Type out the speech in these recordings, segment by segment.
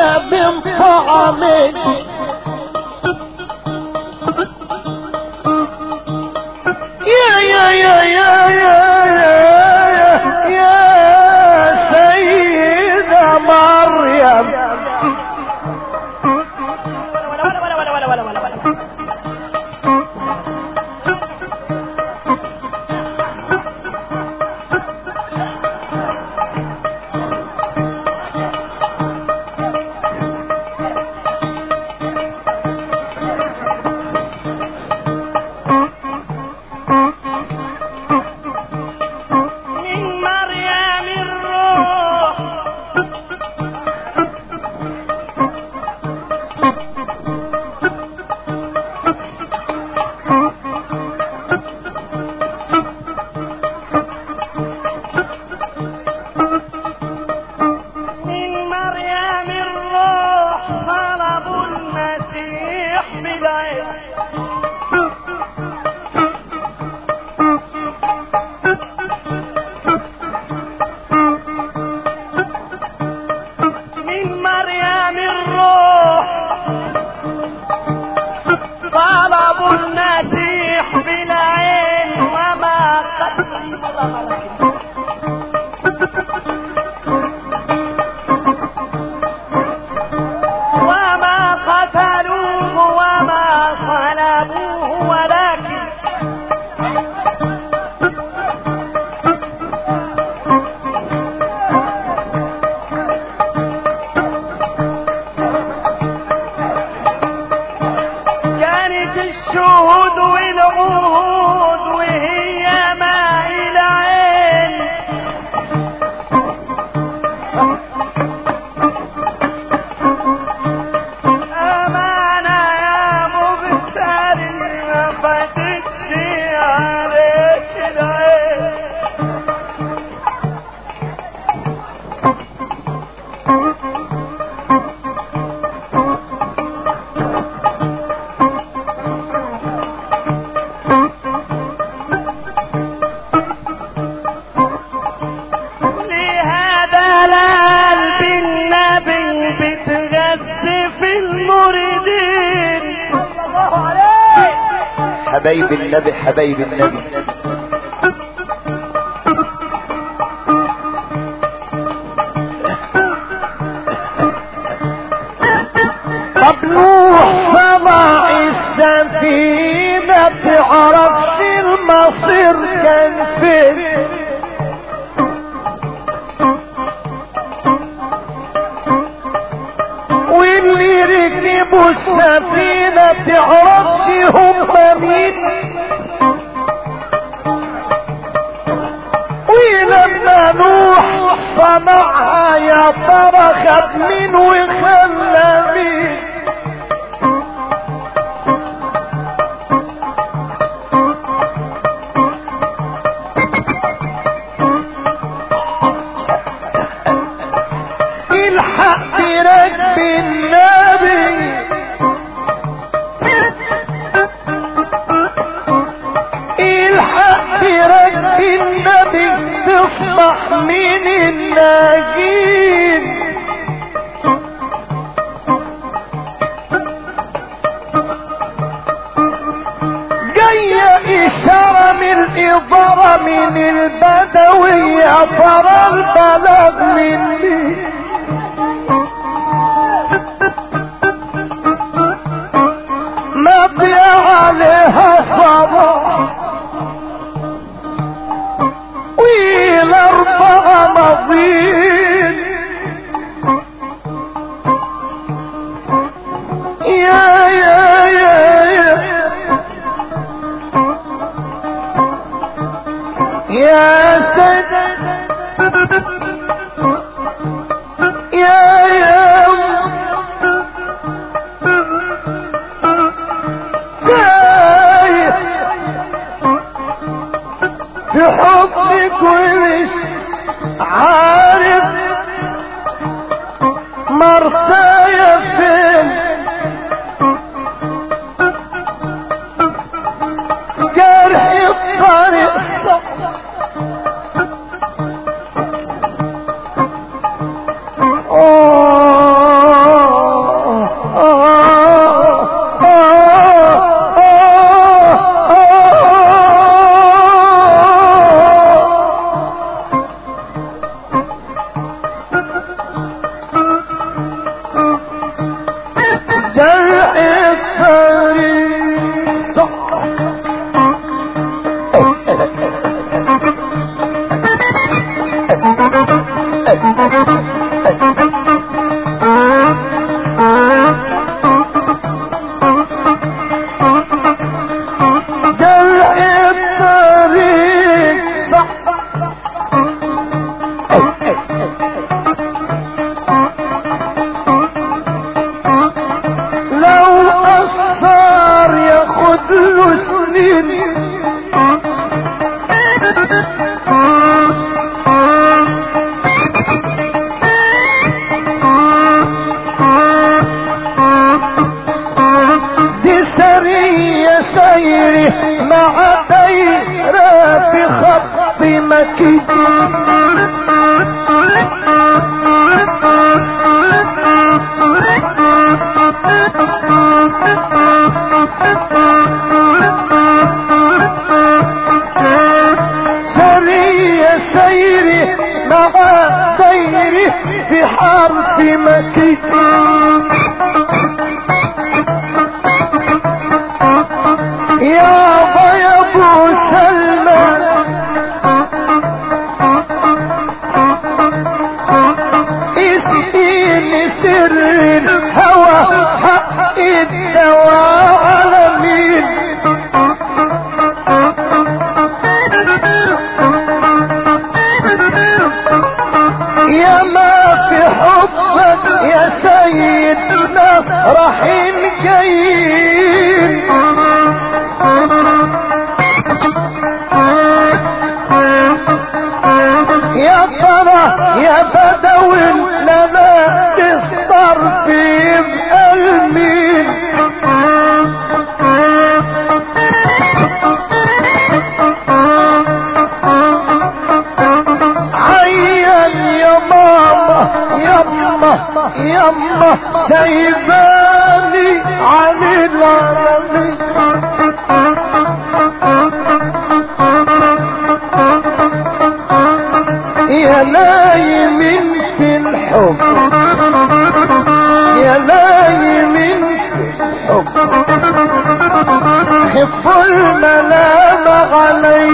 من طعمك يا يا يا يا يا يا يا سيدة مريم ولا ولا ولا ولا ولا ولا ولا من مريم الروح من مريم الروح طلب المسيح بالعين من مريم الروح طلب المسيح بالعين وما قتل وما قتلوه وما صلبوه ولكن كانت الشهود والعهود وهي ماء العين أمانة يا مبتلي ما فتتش عليك العين لهذا الآن بالنبي بتغذي في المريدين الله عليه حبايب النبي حبايب النبي طب نوح صنع السفينة تعرفش المصير كان فين واللي ركبوا السفينة تعرفش هم مين ولما نوح صنعها يا ترى خد مين وخلى مين الحق بركب النبي الحق بركب النبي تصبح من الناجين جاية إشارة من الإضارة من البدوي يا ترى البلد مني مضي عليها صباح والأربعة مضين يا يا يا يا يا سيد يا يا تايه في حضنك ومش عارف مرسايا فين جرح الطريق صح جرح الطريق صح جرح الطريق صح لو أثر ياخد له سنين دي سرية سيري مع دايرة في خط مكي سرية سيري مع دايري في حرف مكي يابا يا ابو سلمى اسقيني سر الهوى حق الدواء على مين يا ما في حبك يا سيدنا رحيم جايين يا ترى يا بدوي لنا تصدر في قلبي عيان يا ماما يما يما سايباني عن العالمين يا نايم في الحب يا نايم في الحب خف المنام علي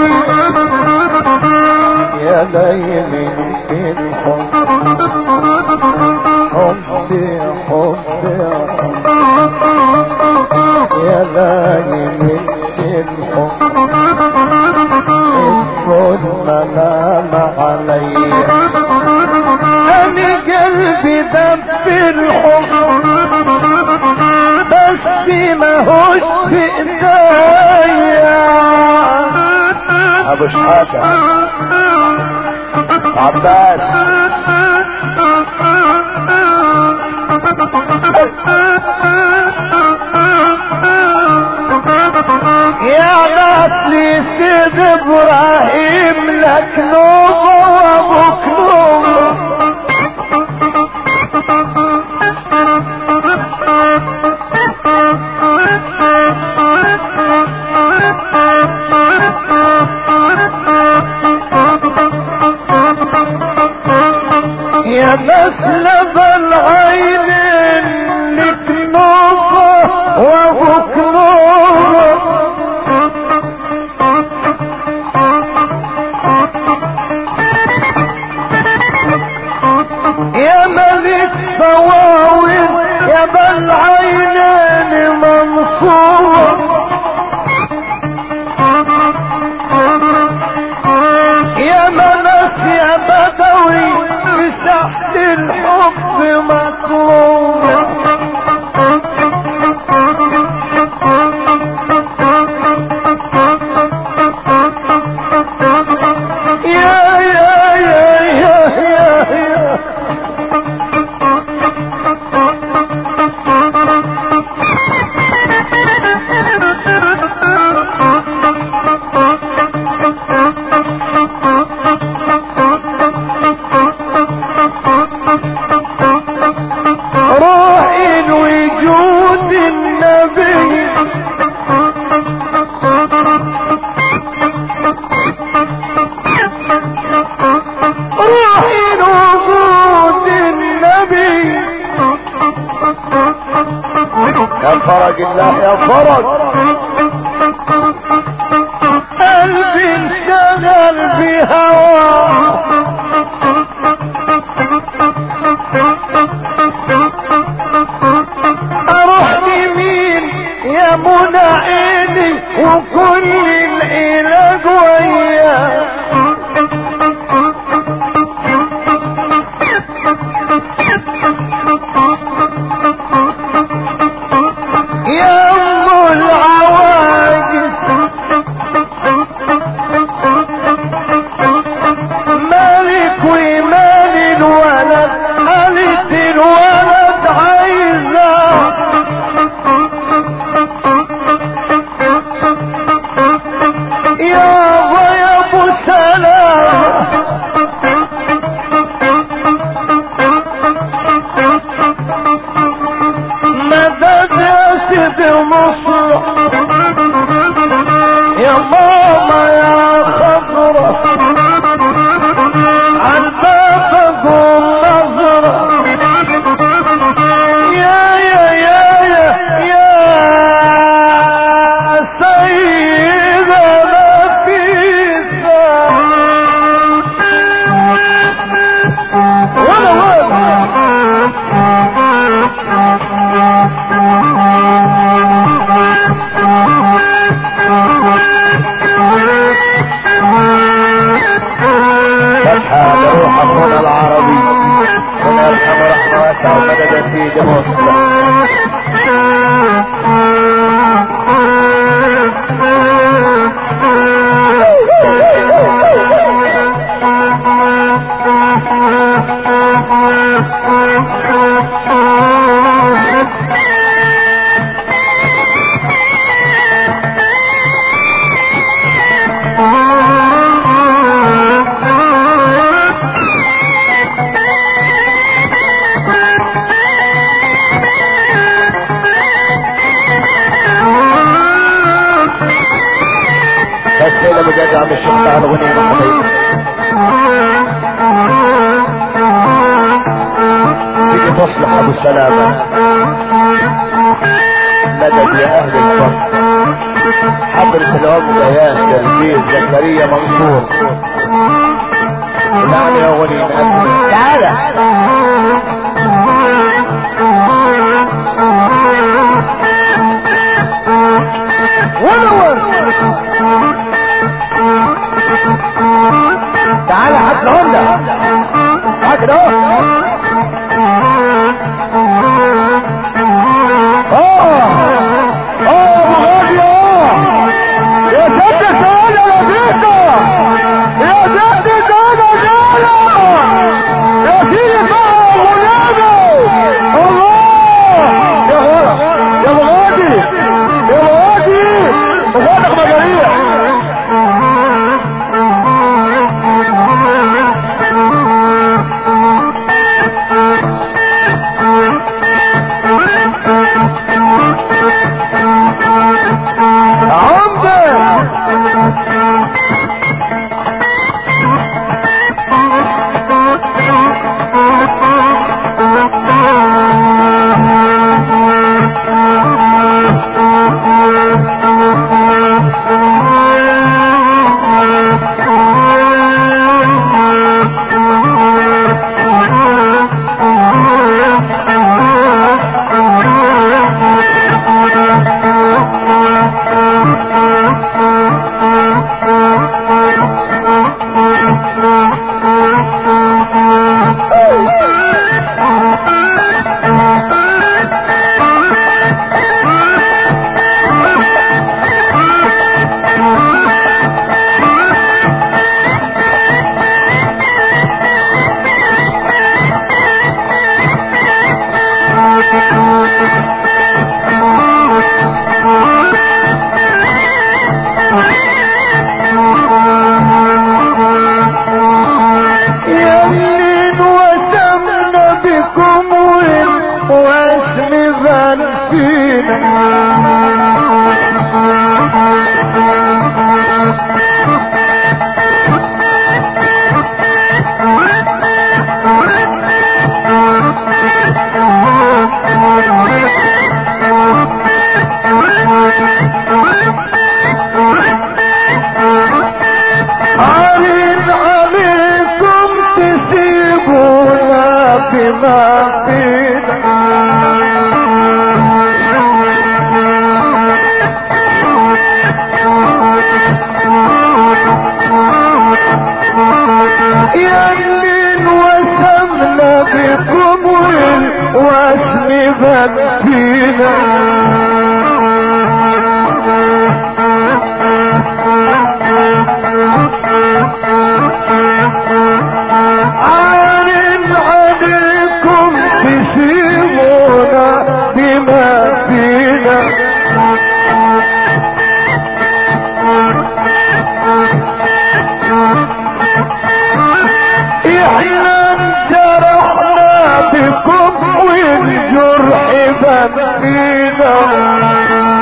يا نايم في الحب حبي حبي يا نايم في الحب خف المنام علي انا قلبي دب الحب بس ماهوش في ايديا ابو شحاته عباس يا غسلي سيد ابراهيم لك نوبه وابوك نوبه يا مسلب العينين لك نوبه وابوك نوبه يا ملك فواوين يا بل عينين منصور يا منس يا بدوي في تحت الحب مطلوب يا يا يا يا يا يا روح الوجود النبي روح الوجود النبي فرج الله يا فرج قلبي انشغل بهواه اروح لمين يا منى عيني وكل العلاج وياه يا ام العواجز مالك ومال الولد قالت الولد عايزة يابا يا ابو سلام مدد يا سيدي مصر يا ماما يا خضرة عالباب قوم نظرة يا يا يا يا يا سيدة نفيسة ولا ولا فتحة لروح أخونا العربي ربنا يرحمه رحمة واسعة ومدد سيدي مصر بس هنا بجد عم الشيخ تعال غني من حبيبي تيجي تصلح ابو سلامة مدد يا اهل الفضل حضرة العمدة ياسر البيت زكريا منصور نعم يا غني نقدم تعالى ولا ولا تعالى حط العمدة هات كده اهو اه اه ابو غازي اه يا ست سعادة يا بيكا يا ست سعادة جانا يا سيدي بقى ابو نادي الله يا غلا يا ابو غازي يا ابو غازي اخواتك مجاريح عمدة يمين وسمنا بكم واسم ذنبنا واسم فينا عارف عليكم تسيبونا بما فينا احنا انجرحنا بكم والجرح بان فينا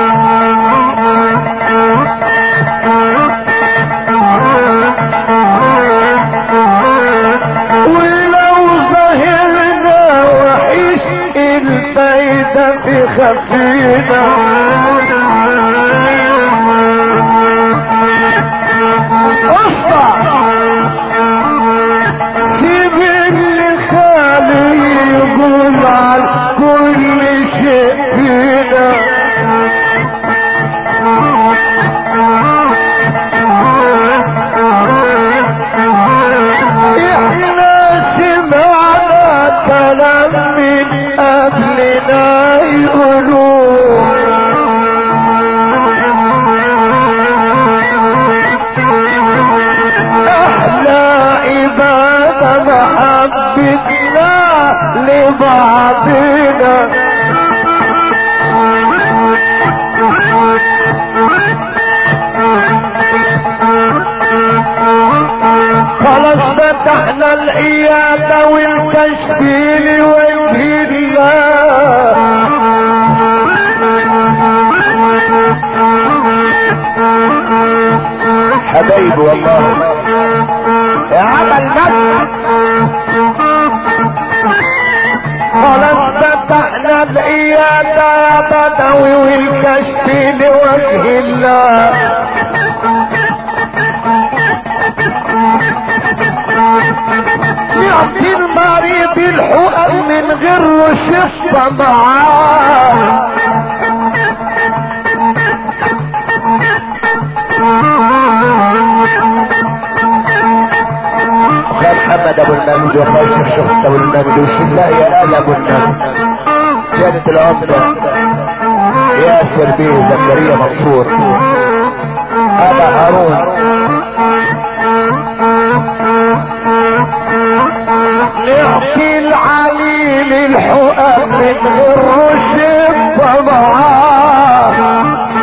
ولو ظهرنا وحش الفايدة في خفينا اصبع سيب اللي خالي يقول على كل شيء فينا احنا سمعنا كلام من قبلنا يقولون احلى عبادة محبتنا لبعضنا خلاص فتحنا العيادة والكشف لوجه الله حبايبي والله يا عمل نفسك خلاص فتحنا العيادة يا بدوي والكشف لوجه الله نعطي المريض الحقن من غير شفة معاه وخال محمد ابو المامد وخال شيخ شخص ابو المامد والشلاء يا ال ابو المامد سيادة العمدة ياسر بيه زكريا منصور ابا هارون نعطي العليل الحقن من غير شفة معاه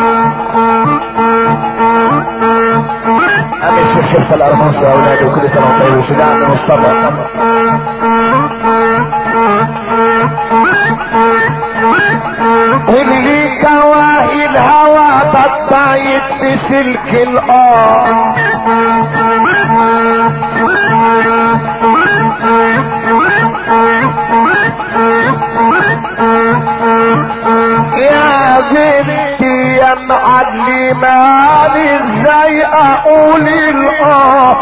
امي الشيخ شيخ الارموس يا اولادي وكل سنه وانتم طيبين وشجاع مصطفى واللي كواهي الهوى بطايت بسلك الارض يا بنتي يا معلماني ازاي اقول الاه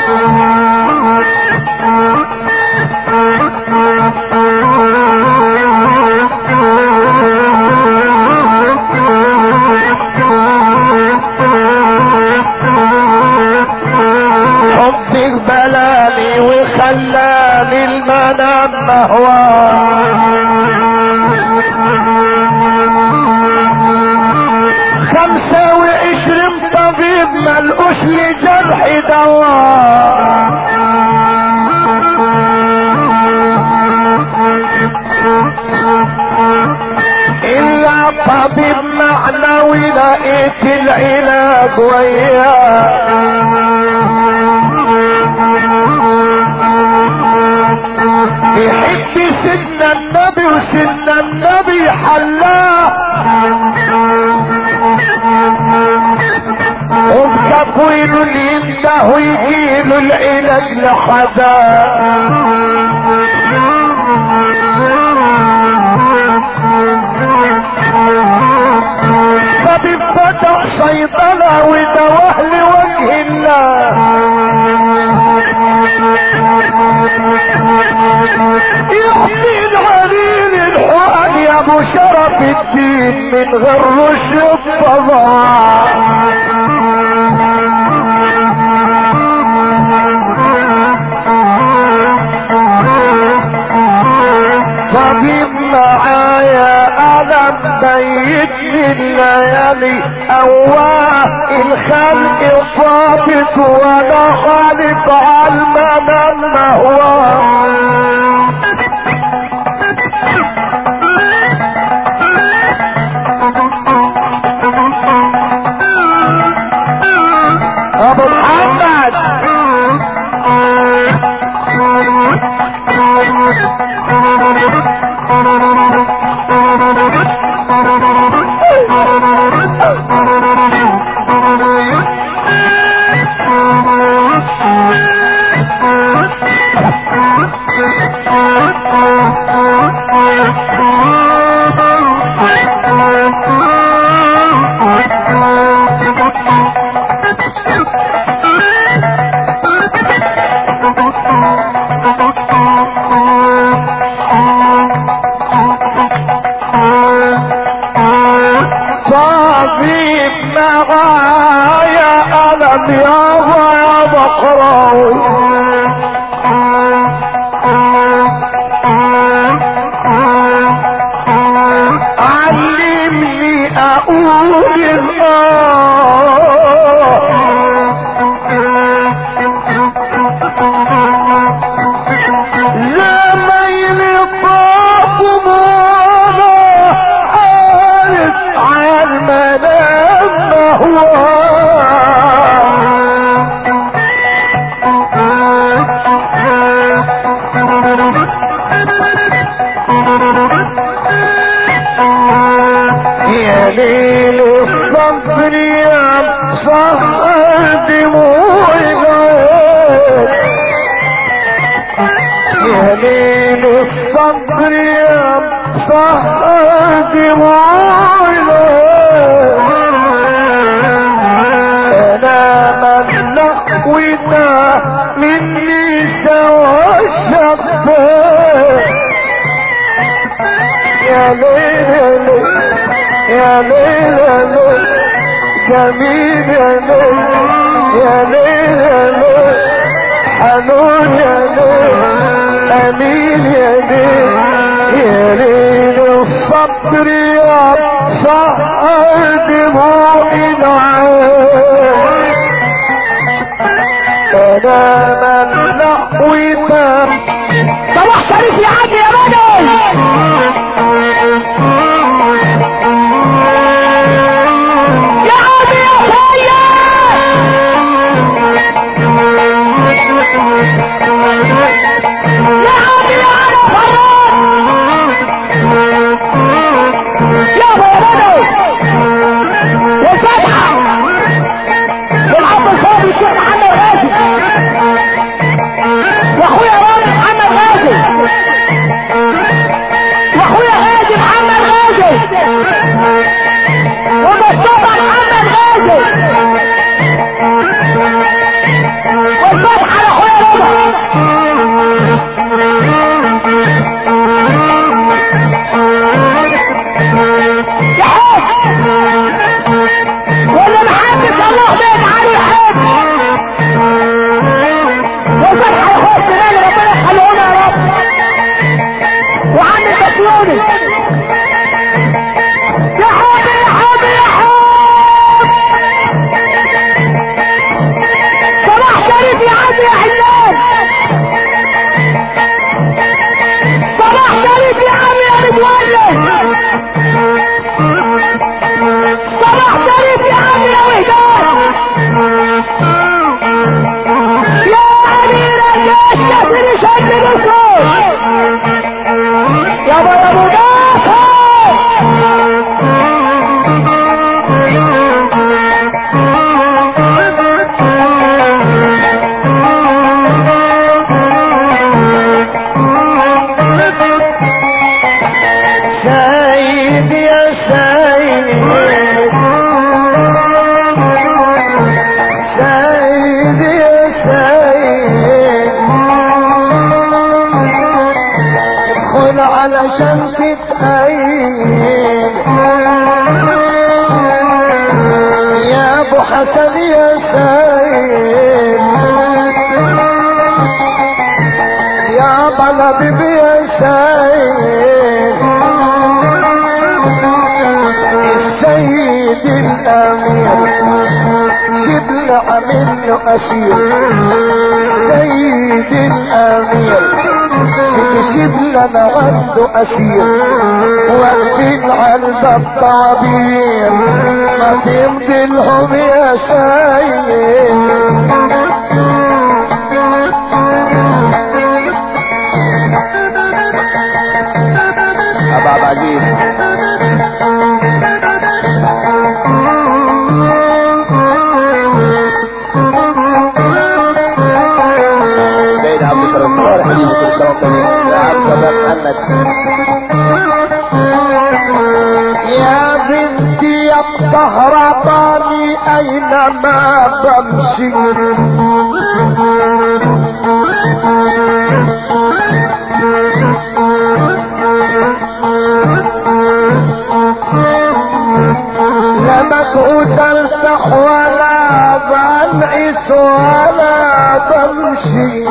حبك بلاني وخلاني المنام مهواه خمسة وعشرين طبيب ملقوش لجرح دواء إلا طبيب معنوي لقيت العلاج وياه يحب سيدنا النبي وسيدنا النبي حلاه وبكفويله اللي ينده ويجيله العلاج لحدا طبيب فتح صيدلة ودواه لوجه الله يحمي العليل الحقن يا ابو شرف الدين من غير رشد فضاء طب صافي معايا انا مبيت من ليالي اواه الخلق طابت وانا خالف علمنا المهوى ابو محمد صافي معايا انا يابا يا بقراوي علمني اقول زميل الطاف مولا عارف عالمنام يا ليل الصبر يا صهر دموعي يا ليل الصبر يا صهر دموعي انا من لقوتا مني سوى الشفاء يا ليل يا ليل يا ليل جميل يا ليل يا ليل يا ليل حنون يا ليل امين يا ليل يا ليل الصبر يا صهر دموعي العين انا من لقوتا صباح شريف يا عادي يا بدر يا عادي يا سيد يا عادي يا عادي فراد يا ابو بدر والفتحة والعبد الفاضل الشيخ محمد غازي واخويا رامي محمد غازي واخويا غازي محمد غازي ومصطفى محمد غازي والفتحة لاخويا رضا يا حاج واللي محدث الله بيت علي حاج وفتح الخوف تنال ربنا يخليهنا يا رب وعم البسيوني يا حبي يا حبي يا حب صباح شريف يا عم يا حلال صباح شريف يا عم يا متولد صباح شريف يا عم يا وهدان يا امير الجيش ياسر شد الرسول يا ابو ابو سيد يا سيد سيد يا سيد ادخل علشان تتأيد يا ابو حسن يا سيد يا بلبيب يا سيد سيدي الامير شبل منه اسير سيدي الامير شبل انا عنده اسير واقفين على الباب طابير ما تمضي لهم يا سيد ابو عبد العزيز سيد عبد الكريم صالح حبيبي كل سنه وانت طيب يا عبد الله محمد يا بنتي يا الطهرطاني اينما بمشي لما كنت الصح ولا بنعس ولا بمشي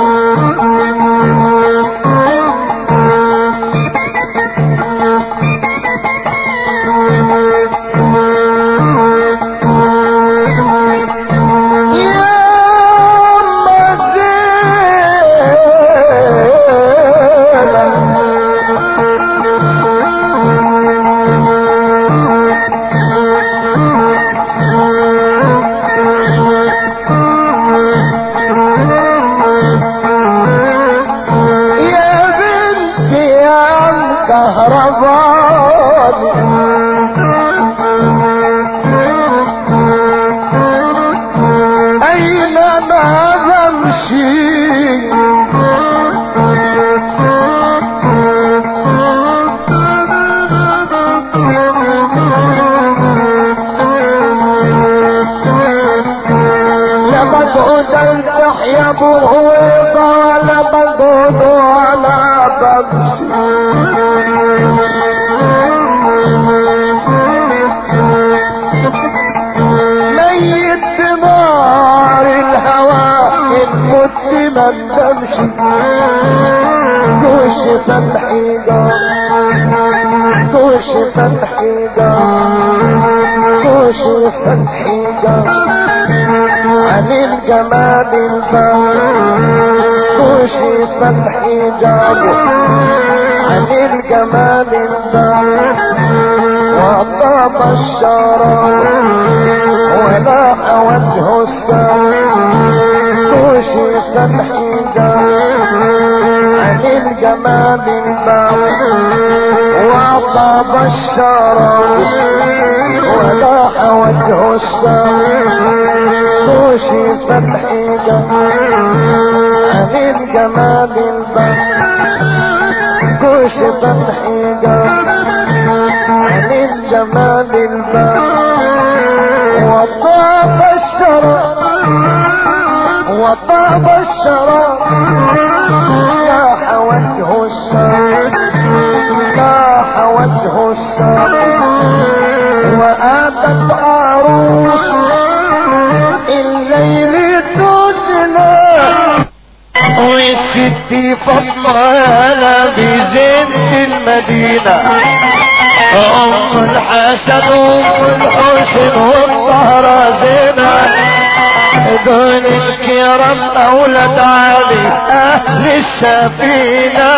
يا يا بنتي يا الكهرباني أينما بمشي لمجهود تحيا بويضة لمجهود على بمشي ميت نار الهوى إن كنت ما تمشي دوش فتحي دوش فتحي دوش فتحي عن الجمال البار دوش فتحي جابه عن الجمال البار وطاب الشراب ولا وجه السماء توشي فتحي عن الجمال البار وطاب الشراب ولا وجه السماء توشي فتحي عن الجمال البار توشي فتحي عن الجمال البار وطاب الشراب وطاب الشراب لاح وجه الشراب لاح وجه الشراب وآتت عروس الليل تدنى والست فضلها بزينة المدينة أم الحسن وأم الحسن والطهر زينة دول الكرام أولاد علي أهل السفينة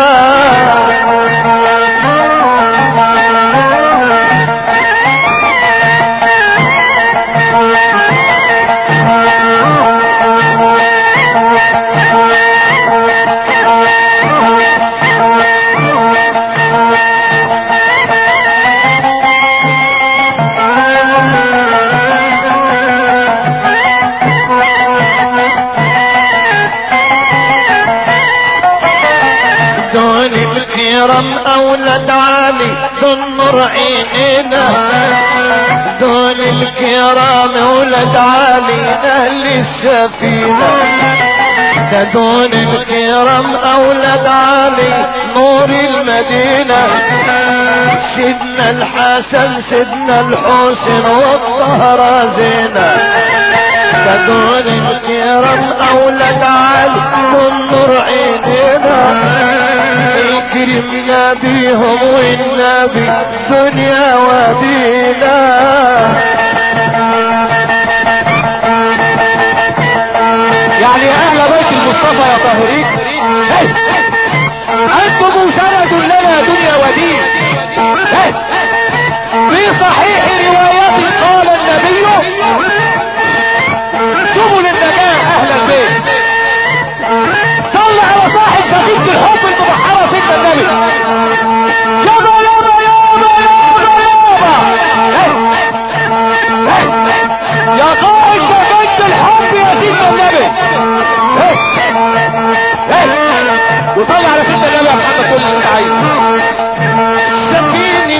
دول الكرام أولاد علي ضمر عينينا دول الكرام أولاد علي أهل السفينة ده دول الكرام أولاد علي نور المدينة سيدنا الحسن سيدنا الحسين والطهر زينة ده دول الكرام أولاد علي ضمر عينينا يكرمنا بيهم والنبي دنيا ودينا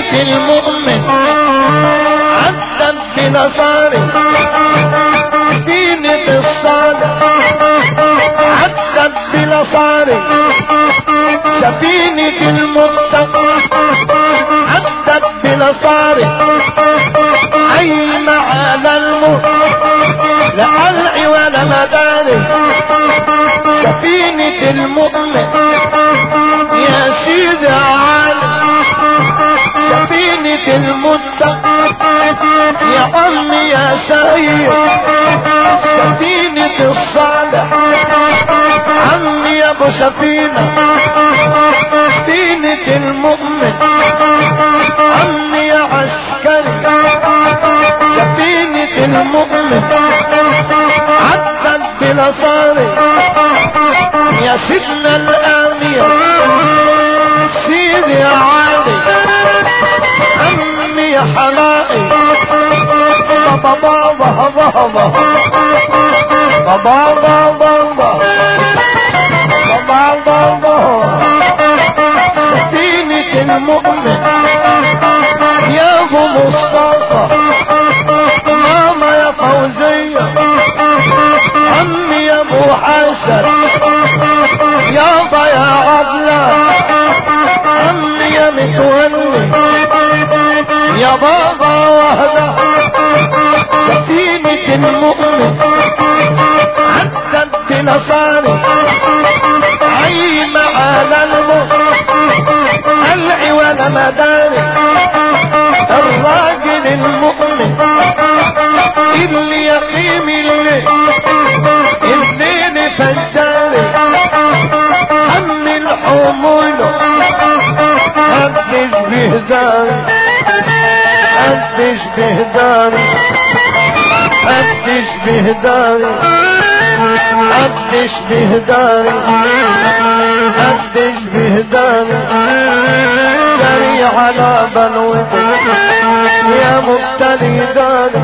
سفينة المؤمن عدت بنصاري سفينة الصالح عدت بنصاري سفينة المتقى عدت بنصاري عين على الموت لا قلعي ولا مداري سفينة المؤمن يا سيدي عالم سفينة المتقى يا أمي يا سيد سفينة الصالح عمي يا ابو سفينة سفينة المؤمن عمي يا عسكري سفينة المؤمن عدت بنصاري يا سيدنا الآمية سيدي يا علي عمي يا حمائي بابا بابا بابا بابا بابا بابا بابا سفينة المؤمن يا ابو مصطفى ماما يا فوزية عمي يا ابو حسن يابا يا عدلة عمي يا متولي يا بابا وهدى سفينة المؤمن عدت بنصاري عيم على الموت قلعي ولا مداري الراجل المؤمن اللي يقيم الليل الليل فجاري حمل حموله قدش بهداري قدش بهداري قدش بهداري قدش بهداري قدش بهداري جري على بلوتي يا مبتلي داري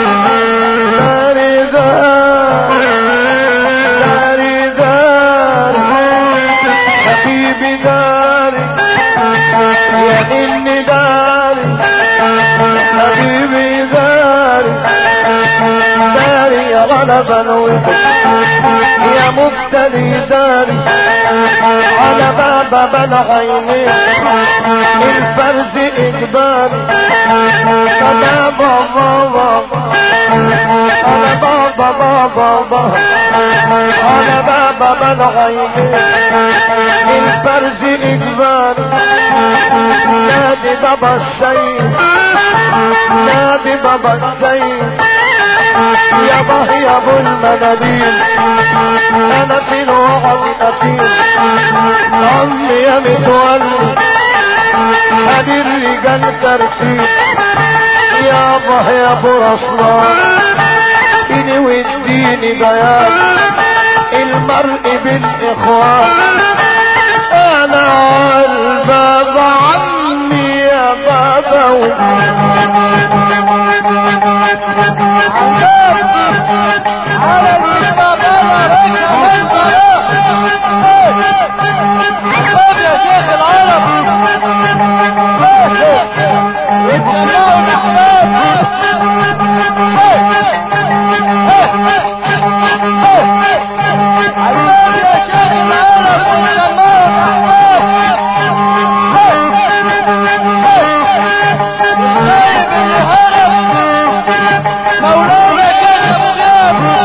داري داري داري داري حبيبي داري يا إني داري حبيبي داري داري يا غلب الوتر يا مبتلي داري على باب العينين الفرز إجباري أنا بابا بابا أنا بابا بابا بابا أنا بابا العينين الفرز إجباري نادي بابا السيد نادي بابا السيد يا باه يا ابو المناديل انا في الوعد اثير عمي يا متولي هدي الرجال ترتيب يا باه يا ابو رسلان اديني واديني بيان المرء بالاخوان انا عالباب عمي يا بابا مولانا كان ابو غاب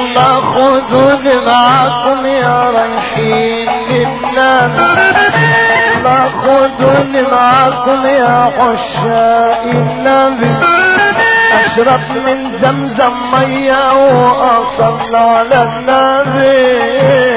يلا خذوني معاكم يا رايحين للنبي يلا خذوني معاكم يا عشاق النبي اشرب من زمزم ميه واصل على النبي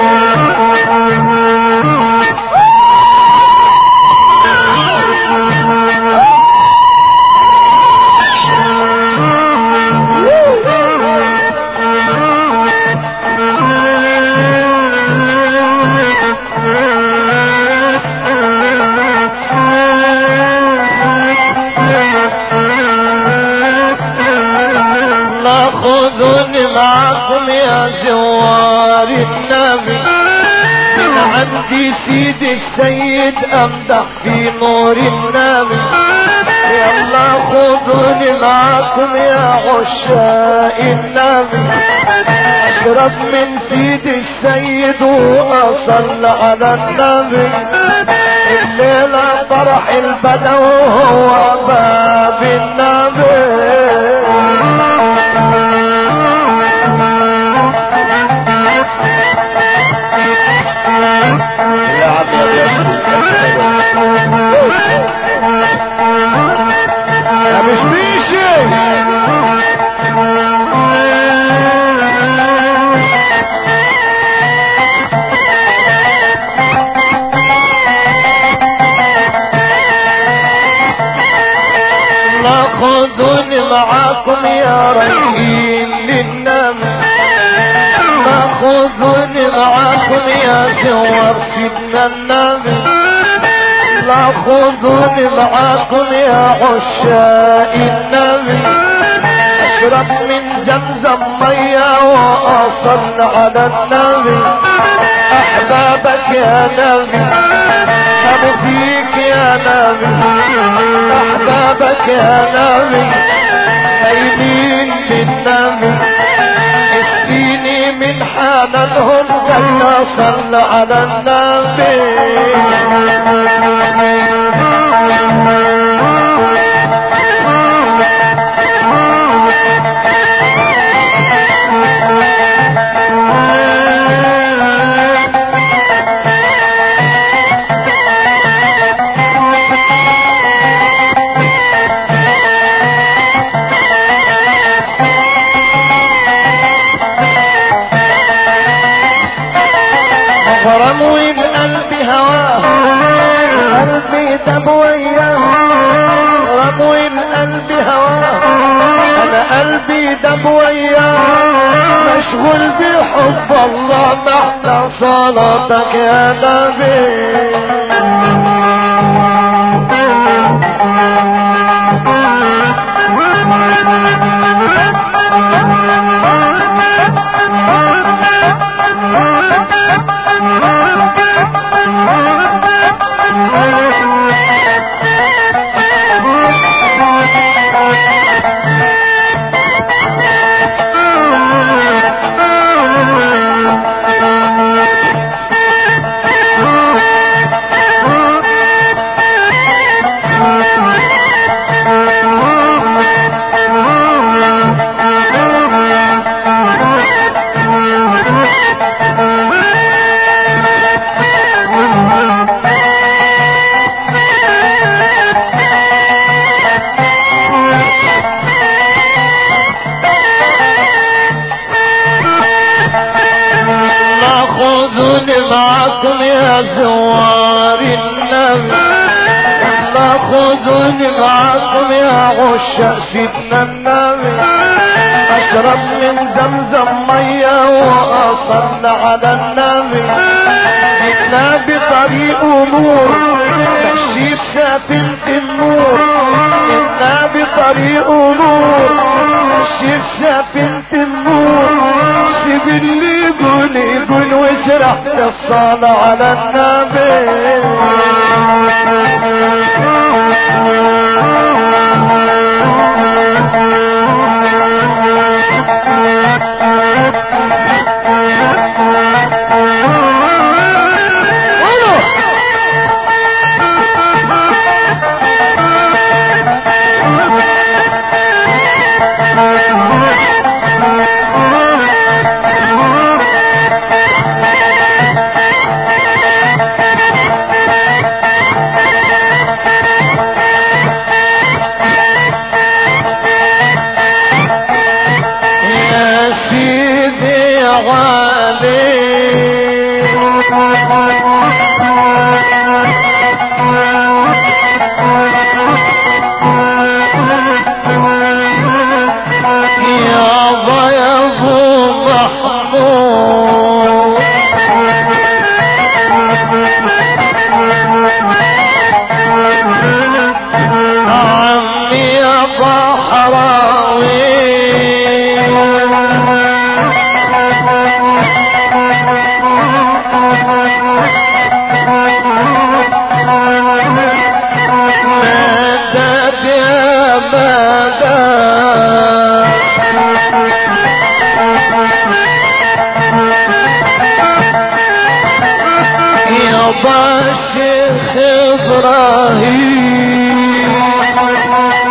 لا خذوني معكم يا زوار النبي من عندي سيد السيد امدح في نور النبي يلا خذوني معكم يا عشاق النبي اشرب من سيد السيد واصل على النبي الليلة فرح البدو هو باب النبي يا عم يا يا مش بيشي لا خذوني معاكم يا رايحين للنبي لا خذوني معاكم يا زوار سيدنا النبي لا خذوني معاكم يا عشاق النبي اشرب من زمزم ميه واصل على النبي احبابك يا نبي كانوا فيك يا نبي احبابك يا نبي قايلين للنبي اسقيني من حنانهم قال صل على النبي غرموا القلب هواه قلبي دب وياه غرموا القلب هواه انا قلبي دب وياه مشغول بحب الله محلى صلاتك يا نبي لا خذوني معكم يا زوار النبي لا خذوني معكم يا عشاق سيدنا النبي اشرب من زمزم ميه واصل على النبي النبي طريق نور مشي بسفينة النور النبي طريق نور مشي بسفينة النور سيب اللي يقول يقول واسرح للصلاة على النبي يابا الشيخ ابراهيم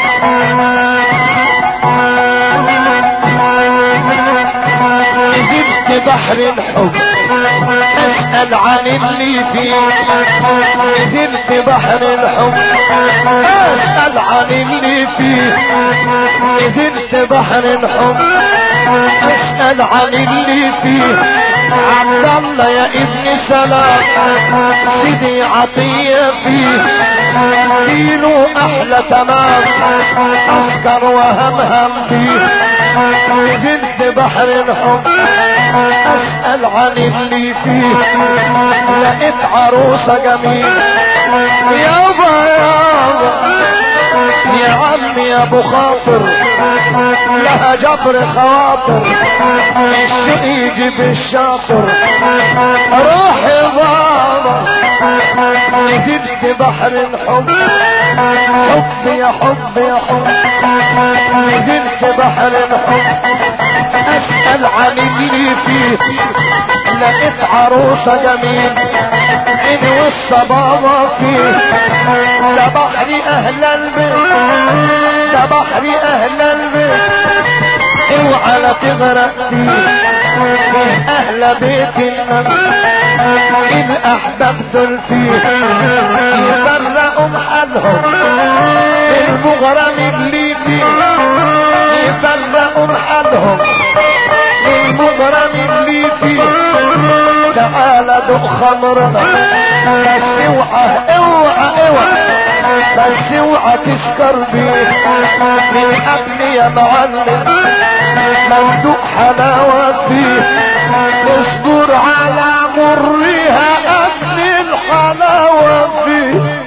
نزلت بحر الحب اسأل عن اللي فيه نزلت بحر الحب اسأل عن اللي فيه نزلت بحر الحب اسأل عن اللي فيه عبد الله يا ابن سلام سيدي عطية فيه دينه احلى تمام افكر وهمهم فيه نزلت بحر الحب اسأل عن اللي فيه لقيت عروسة جميلة يابا يابا يا عمي يا ابو خاطر لها جبر خواطر الشيء يجيب الشاطر روح يا بابا نزلت بحر الحب حب يا حب يا حب نزلت بحر الحب اسأل عن اللي فيه لقيت عروسة جميل عيني والصبابة فيه ده بحري اهل البيت ده بحري اهل البيت اوعى لا تغرق فيه اهل بيت النبي ان احببت فيه يفرقوا محلهم المغرم اللي فيه يفرقوا محلهم المغرم اللي فيه تعال دوق خمرنا بس اوعى اوعى اوعى بس اوعى تسكر بيه من قبل يا معلم مندوق حلاوة فيه اصبر على مرها قبل الحلاوة فيه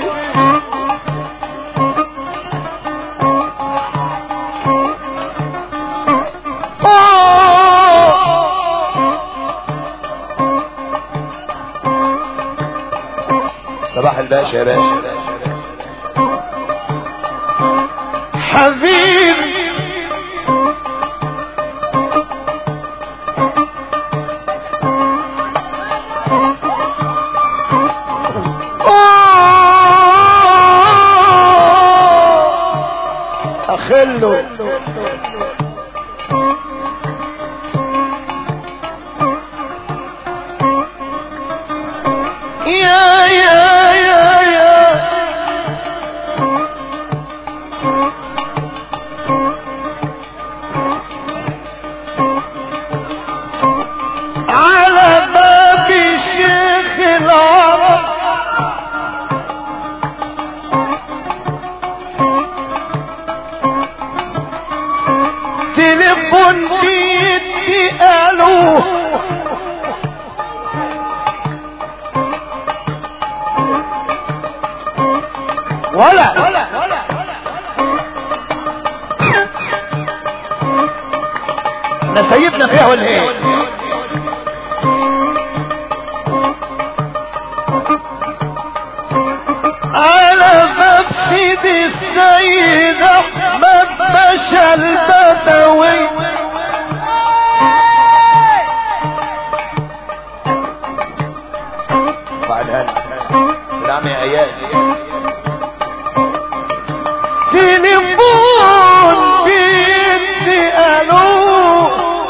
صباح الباشا يا باشا حبيبي اخله يا يا يا يا على باب شيخ العرب تليفون بيدي قالوا ولا احنا سيبنا فيها ولا ايه على باب سيدي السيد احمد باشا البدوي بعد هلا سلام يا اياس تليفون بيدي الو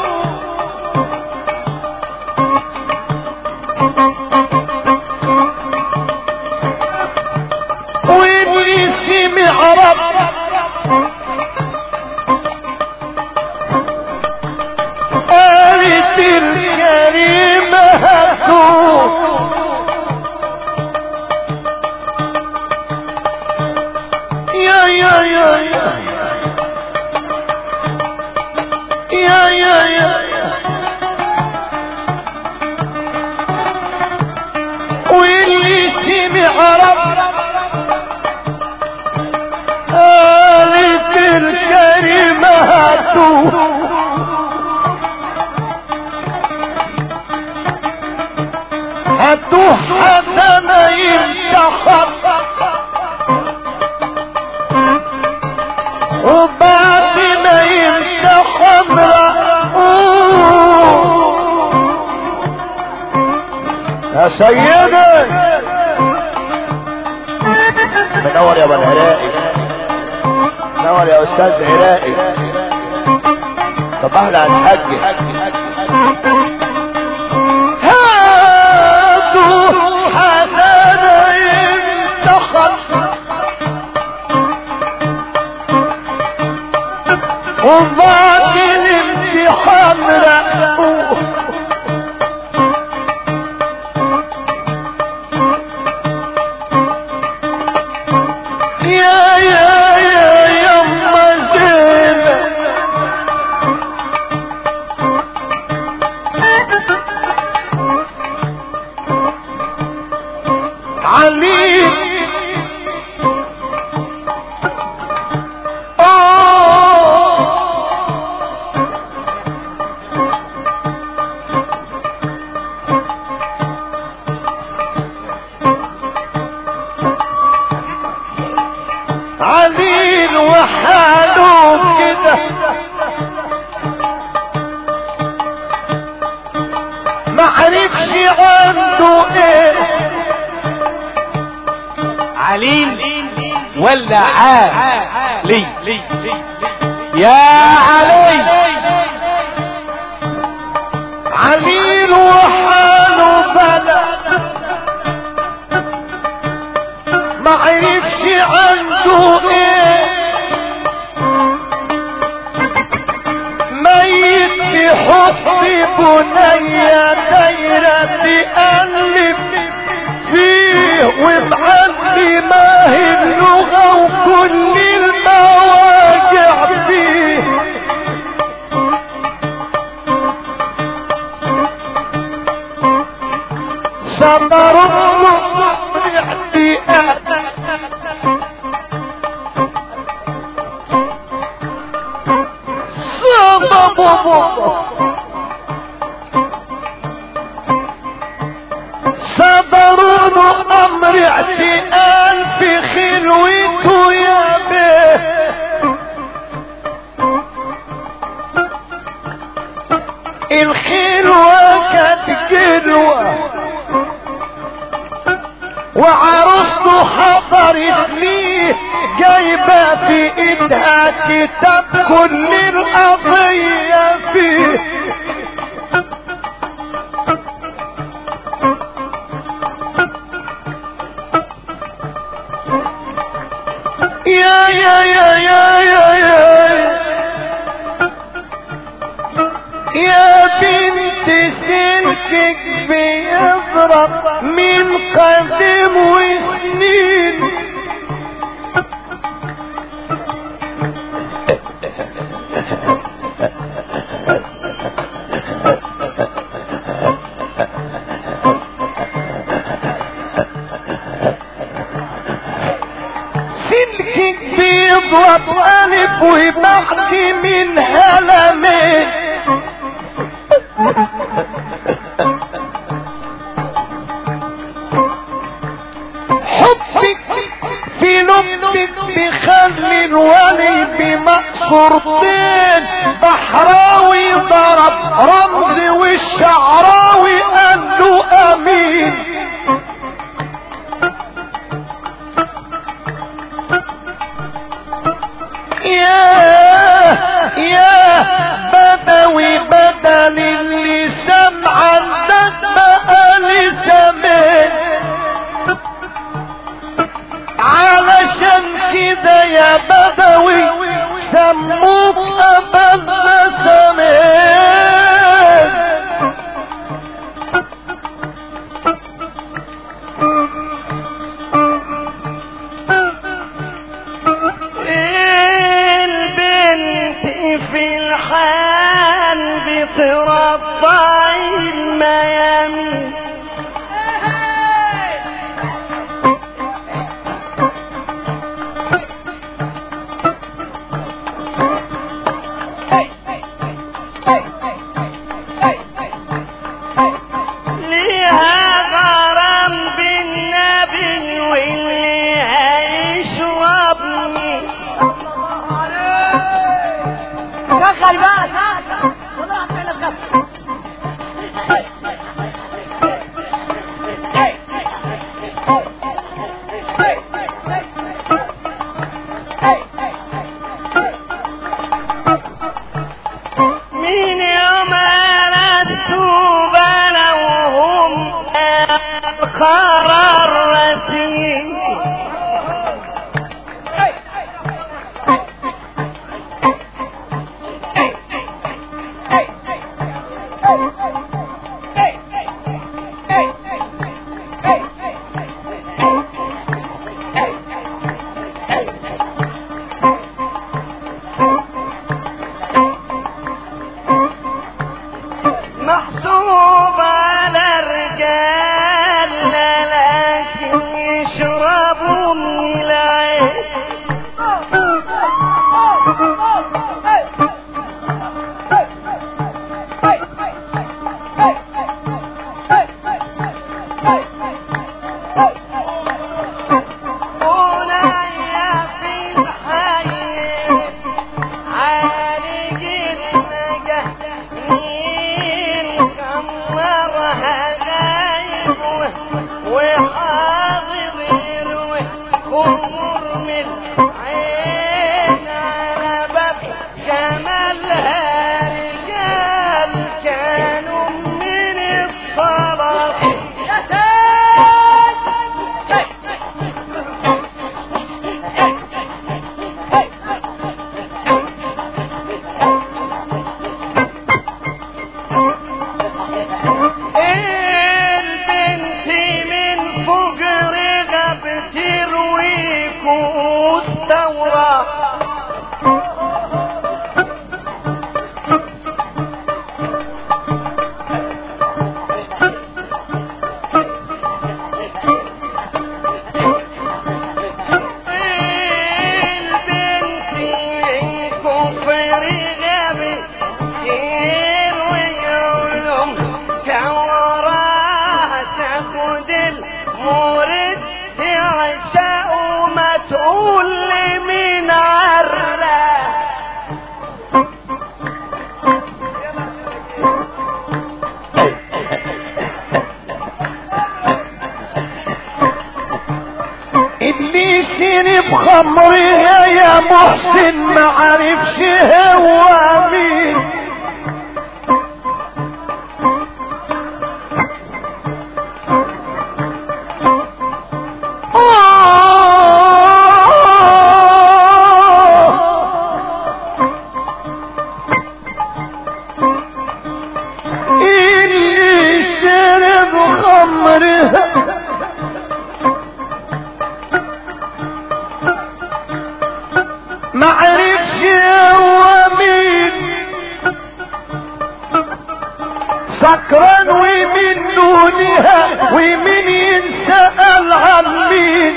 واللي سمع رب قالت الكريمة هاتوه يا يا يا يا يا يا يا واللي سمع رب قالت الكريمة هاتوه هاتوه حتى ما ينتخب وبعد ما ينتخب يا سيدي منور يا ابو العراقي منور يا استاذ عراقي صباح على الحاج هاتوا حسنين تخط وبعد الامتحان رأوه يا يا يا يما زينب علي علي وحاله كده ما عرفش عنده ايه عليل ولا عالي يا علي عليل وحاله بلا ما عرفش عنده ايه ميت بحب بنية دايرة تقلب فيه ومعلي ما هي اللغة وكل المواجع فيه صبر صبر امر اعتقال في خلوته يا بيه الخلوة كانت جلوة وعروسته حضرت ليه جايبة في ايدها كتاب كل القضية فيه يا يا يا يا يا يا يا بنت سلكك بيضرب من قدم وسنين سلكك بيضرب ألف وبعد من هلمين حبك في لبك بخل الولي بمقصورتين بحراوي ضرب رمز والشعراوي قال له امين يا يا بدوي بدل اللي سمع عندك بقى لزمان علشان كده يا بدوي سموك أبدا سمان البنت في الحال بتربع الميامين ليها غرام بالنبي واللي هيشربني شغل بقى والله فين الخف خمرها يا محسن ما عرفش هو مين اللي شرب خمرها ما عرفش هو مين سكران ومن دونها ومن ينسأل عن مين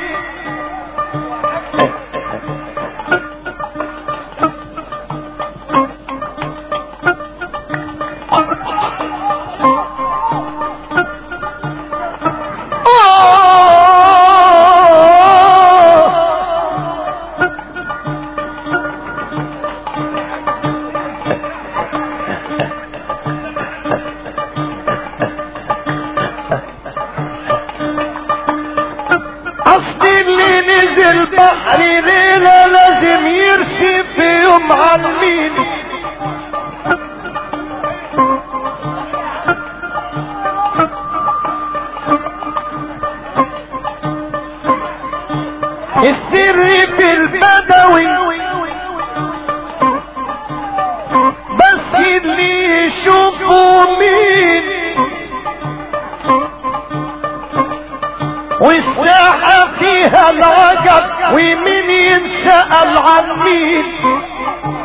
اصل اللي نزل بحر ليلة لازم يرسي في يوم عن مين السر في البدوي بس اللي يشوفوا مين والساحة فيها العجب ومين ينسأل عن مين